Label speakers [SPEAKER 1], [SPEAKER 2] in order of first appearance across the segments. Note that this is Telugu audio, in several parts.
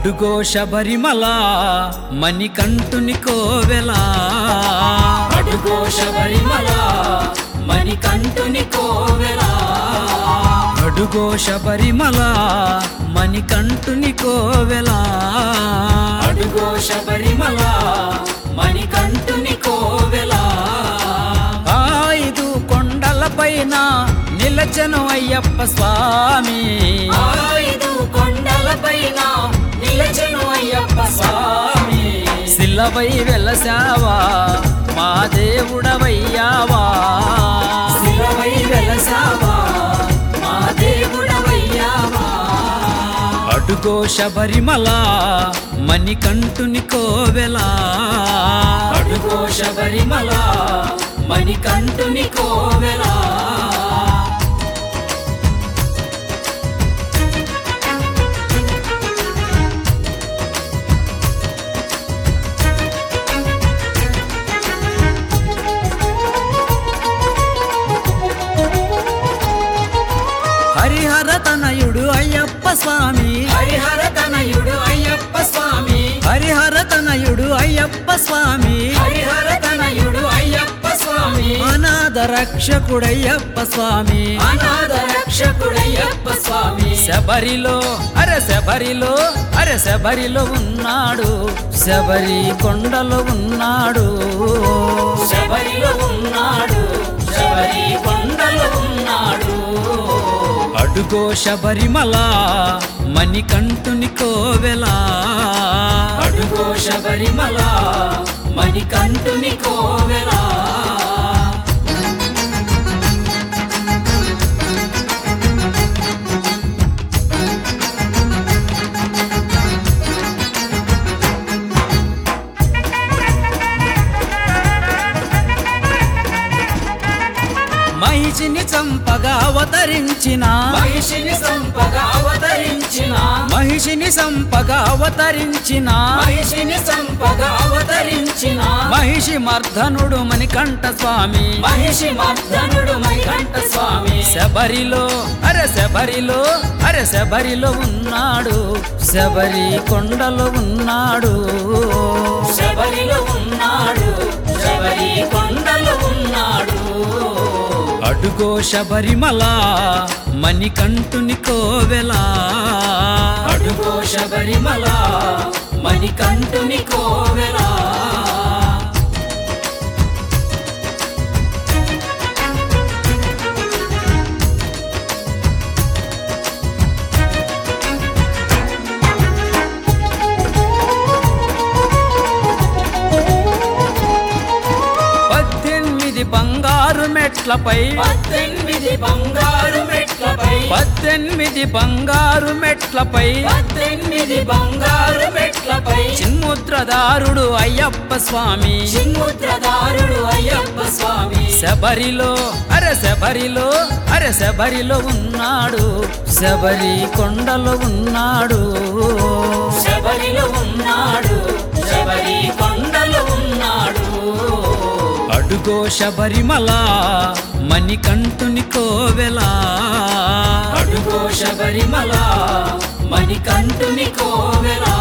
[SPEAKER 1] అడుగో శబరిమల మణికంఠుని కోవెలా
[SPEAKER 2] అడుగో శబరిమల మణికంఠుని కోవెలా
[SPEAKER 1] అడుగో శబరిమల మణికంఠుని కోవెలా
[SPEAKER 2] అడుగో శబరిమల మణికంఠుని కోవెలా
[SPEAKER 1] ఐదు కొండలపైన నిలచను అయ్యప్ప స్వామి
[SPEAKER 2] ఐదు కొండలపైన నిలచెను అయ్యప్ప స్వామి
[SPEAKER 1] శిలవై వెలసావా మా దేవుడవయ్యావా
[SPEAKER 2] శిలవై వెలసావా మా దేవుడవయ్యావా
[SPEAKER 1] అడుగో శబరిమల మణికంఠుని కోవెలా
[SPEAKER 2] అడుగో శబరిమల మణికంఠుని కోవెలా
[SPEAKER 1] హరిహర తనయుడు అయ్యప్ప స్వామి
[SPEAKER 2] హరిహర తనయుడు అయ్యప్ప స్వామి
[SPEAKER 1] హరిహర తనయుడు అయ్యప్ప స్వామి
[SPEAKER 2] హరిహర తనయుడు అయ్యప్ప స్వామి
[SPEAKER 1] అనాథ రక్షకుడయ్యప్ప స్వామి
[SPEAKER 2] అనాథ రక్షకుడయ్యప్ప స్వామి
[SPEAKER 1] శబరిలో అరే శబరిలో అరే శబరిలో ఉన్నాడు శబరి కొండలో ఉన్నాడు
[SPEAKER 2] శబరిలో ఉన్నాడు శబరి కొండలో ఉన్నాడు
[SPEAKER 1] అడుగో శబరిమల మణికంఠుని కోవెలా
[SPEAKER 2] అడుగో శబరిమల మణికంఠుని కోవెలా
[SPEAKER 1] మహిషిని చంపగా అవతరించిన
[SPEAKER 2] మహిషిని సంపగా అవతరించిన
[SPEAKER 1] మహిషిని సంపగా అవతరించిన
[SPEAKER 2] మహిషిని సంపగా అవతరించిన
[SPEAKER 1] మహిషి మర్ధనుడు మణికంఠ స్వామి
[SPEAKER 2] మహిషి మర్దనుడు మణికంఠ స్వామి
[SPEAKER 1] శబరిలో అరే శబరిలో అరే శబరిలో ఉన్నాడు శబరి కొండలో ఉన్నాడు
[SPEAKER 2] శబరిలో ఉన్నాడు శబరి కొండలో ఉన్నాడు
[SPEAKER 1] అడుగో శబరిమల మణికంఠుని కోవెలా
[SPEAKER 2] అడుగో శబరిమల మణికంఠుని కోవెలా
[SPEAKER 1] పద్దెనిమిది బంగారు మెట్లపై
[SPEAKER 2] పద్దెనిమిది బంగారు మెట్లపై
[SPEAKER 1] పద్దెనిమిది బంగారు మెట్లపై
[SPEAKER 2] పద్దెనిమిది బంగారు మెట్లపై
[SPEAKER 1] చిన్ముద్రదారుడు అయ్యప్ప స్వామి
[SPEAKER 2] చిన్ముద్రదారుడు అయ్యప్ప స్వామి
[SPEAKER 1] శబరిలో అరే శబరిలో అరే శబరిలో ఉన్నాడు శబరి కొండలో ఉన్నాడు
[SPEAKER 2] శబరిలో ఉన్నాడు శబరి కొండలో ఉన్నాడు
[SPEAKER 1] అడుగో శబరిమల మణికంఠుని కోవెలా
[SPEAKER 2] అడుగో శబరిమల మణికంఠుని కోవెలా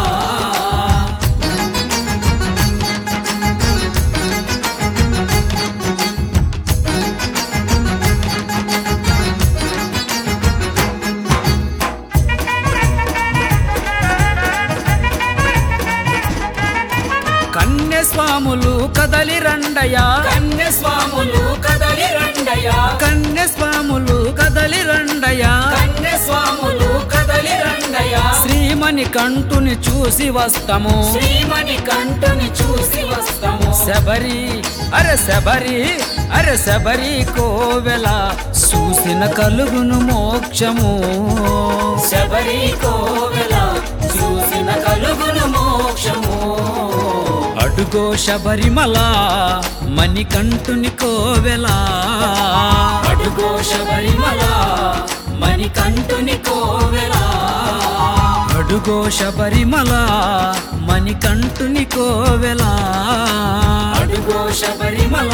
[SPEAKER 1] కన్యస్వాములు కదలి రండయా
[SPEAKER 2] కన్యస్వాములు కదలి రండయా
[SPEAKER 1] కన్యస్వాములు కదలి రండయా
[SPEAKER 2] కన్యస్వాములు కదలి రండయా
[SPEAKER 1] శ్రీమణి కంఠుని చూసి వస్తాము
[SPEAKER 2] శ్రీమణి కంఠుని చూసి వస్తాము
[SPEAKER 1] శబరి అరే శబరి అరే శబరి కోవెల చూసిన కలుగును మోక్షము
[SPEAKER 2] శబరి కోవెల చూసిన కలుగును మోక్షము
[SPEAKER 1] అడుగో శబరిమల మణికంఠుని కోవెలా
[SPEAKER 2] అడుగో శబరిమల మణికంఠుని కోవెలా
[SPEAKER 1] అడుగో శబరిమల మణికంఠుని కోవెలా
[SPEAKER 2] అడుగో శబరిమల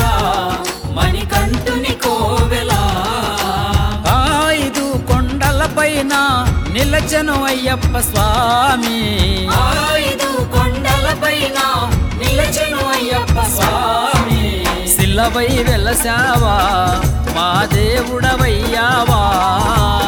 [SPEAKER 2] మణికంఠుని కోవెలా
[SPEAKER 1] ఐదు కొండలపైన నిల నిలచను అయ్యప్ప స్వామి
[SPEAKER 2] ఐదు కొండలపైన నిలచెను అయ్యప్ప స్వామి
[SPEAKER 1] శిలవై వెలసావా మా దేవుడవయ్యావా